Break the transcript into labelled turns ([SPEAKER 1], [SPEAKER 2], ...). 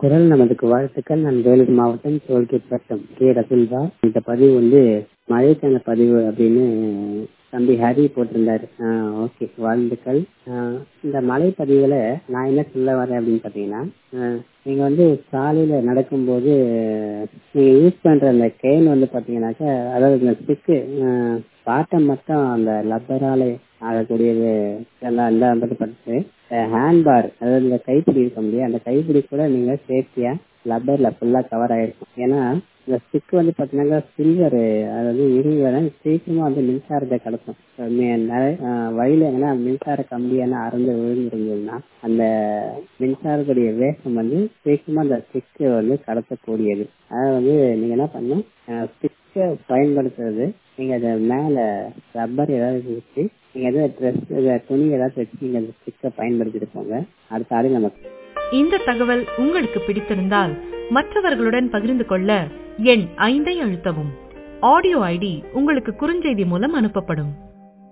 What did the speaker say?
[SPEAKER 1] குரல் நமதுக்கு வாழ்த்துக்கள் நான் வேலூர் மாவட்டம் டோல்கேட் வட்டம் கே ரகுல்வா இந்த பதிவு வந்து மழைக்கான பதிவு அப்படின்னு தம்பி ஹரி போட்டிருந்தாரு ஓகே வாழ்த்துக்கள் ஆஹ் இந்த மலை பதிவுல நான் என்ன சொல்ல வரேன் அப்படின்னு பார்த்தீங்கன்னா ஆஹ் நீங்க வந்து சாலையில நடக்கும்போது நீங்க யூஸ் பண்ற அந்த கேன் வந்து பாத்தீங்கன்னாக்கா அதாவது இந்த ஸ்டிக்கு பாட்டம் மட்டும் அந்த லப்பரால ஆகக்கூடியது எல்லாம் எல்லாம் வந்து பார்த்து ஹேண்ட்பார் அதாவது இந்த கைப்பிடி இருக்க முடியும் அந்த கைப்பிடி கூட நீங்க சேஃப்டியா லப்பர்ல ஃபுல்லா கவர் ஆயிருக்கும் ஏன்னா இந்த ஸ்டிக் வந்து பாத்தீங்கன்னா சில்வர் அதாவது இரும்பு சீக்கிரமா வந்து மின்சாரத்தை கடத்தும் வழியில எங்கன்னா மின்சார கம்பியான அறந்து விழுந்திருந்ததுன்னா அந்த மின்சாரத்துடைய வேகம் வந்து சீக்கிரமா அந்த ஸ்டிக் வந்து கடத்தக்கூடியது அதாவது வந்து நீங்க என்ன பண்ணும் ஸ்டிக்கை பயன்படுத்துறது நீங்க அதை மேல ரப்பர் ஏதாவது வச்சு நீங்க எதாவது ட்ரெஸ் துணி ஏதாவது வச்சு நீங்க அந்த ஸ்டிக்கை பயன்படுத்திட்டு போங்க அடுத்த ஆடு நமக்கு
[SPEAKER 2] இந்த தகவல் உங்களுக்கு பிடித்திருந்தால் மற்றவர்களுடன் பகிர்ந்து கொள்ள எண் ஐந்தை அழுத்தவும் ஆடியோ ஐடி உங்களுக்கு குறுஞ்செய்தி மூலம் அனுப்பப்படும்